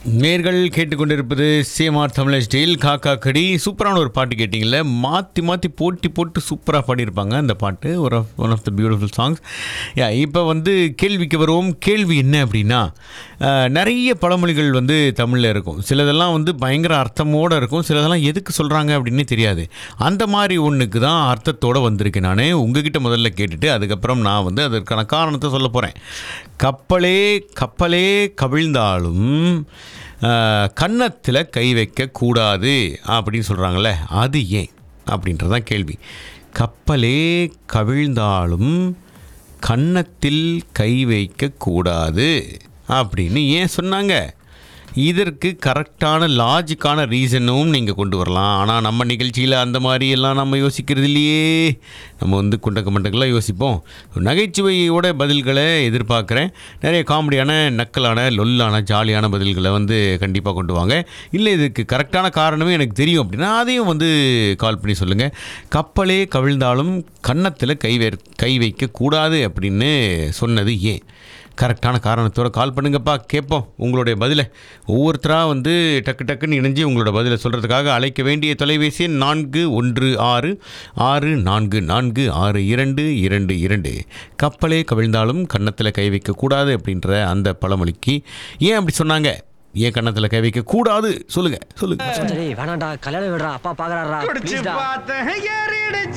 நேர்கள் கேட்டுக்கொண்டிருப்பது CMR Tamil style காக்கா கடி சூப்பரான ஒரு பாட்டு கேட்டிங்கல்ல மாற்றி மாற்றி போட்டி போட்டு சூப்பராக பாடியிருப்பாங்க அந்த பாட்டு ஒரு one of the beautiful songs yeah இப்போ வந்து கேள்விக்கு வருவோம் கேள்வி என்ன அப்படின்னா அஹ், நிறைய பழமொழிகள் வந்து தமிழில் இருக்கும் சிலதெல்லாம் வந்து பயங்கர அர்த்தமோடு இருக்கும் சிலதெல்லாம் எதுக்கு சொல்கிறாங்க அப்படின்னு தெரியாது அந்த மாதிரி ஒன்றுக்கு தான் அர்த்தத்தோடு வந்திருக்கேன் நான் உங்ககிட்ட முதல்ல கேட்டுட்டு அதுக்கப்புறம் நான் வந்து அதற்கான காரணத்தை சொல்ல போகிறேன் கப்பலே கப்பலே கவிழ்ந்தாலும் கன்னத்தில் கை வைக்கக்கூடாது அப்படின்னு சொல்கிறாங்களே அது ஏன் அப்படின்றதான் கேள்வி கப்பலே கவிழ்ந்தாலும் கன்னத்தில் கை வைக்கக்கூடாது அப்படின்னு ஏன் சொன்னாங்க இதற்கு கரெக்டான லாஜிக்கான ரீசனும் நீங்கள் கொண்டு வரலாம் ஆனால் நம்ம நிகழ்ச்சியில் அந்த மாதிரி எல்லாம் நம்ம யோசிக்கிறது இல்லையே நம்ம வந்து குண்டக்க மண்டக்கெல்லாம் யோசிப்போம் நகைச்சுவையோட பதில்களை எதிர்பார்க்குறேன் நிறைய காமெடியான நக்கலான லொல்லான ஜாலியான பதில்களை வந்து கண்டிப்பாக கொண்டு வாங்க இல்லை இதுக்கு கரெக்டான காரணமே எனக்கு தெரியும் அப்படின்னா அதையும் வந்து கால் பண்ணி சொல்லுங்கள் கப்பலே கவிழ்ந்தாலும் கன்னத்தில் கை வை கை வைக்கக்கூடாது அப்படின்னு சொன்னது ஏன் கரெக்டான காரணத்தோட கால் பண்ணுங்கப்பா கேட்போம் உங்களுடைய பதிலை ஒவ்வொருத்தராக வந்து டக்கு டக்குன்னு இணைஞ்சு உங்களோட பதிலை சொல்கிறதுக்காக அழைக்க வேண்டிய தொலைபேசி எண் நான்கு ஒன்று ஆறு ஆறு நான்கு நான்கு ஆறு இரண்டு இரண்டு இரண்டு கப்பலே கவிழ்ந்தாலும் கன்னத்தில் கை வைக்கக்கூடாது அப்படின்ற அந்த பழமொழிக்கு ஏன் அப்படி சொன்னாங்க ஏன் கன்னத்தில் கை வைக்கக்கூடாது சொல்லுங்கள் சொல்லுங்கள் சரி வேணாண்டா கல்யாணம் விடுறா அப்பா பாக்குறாரா குடிச்சு பார்த்தேன் ஏறிடுச்சு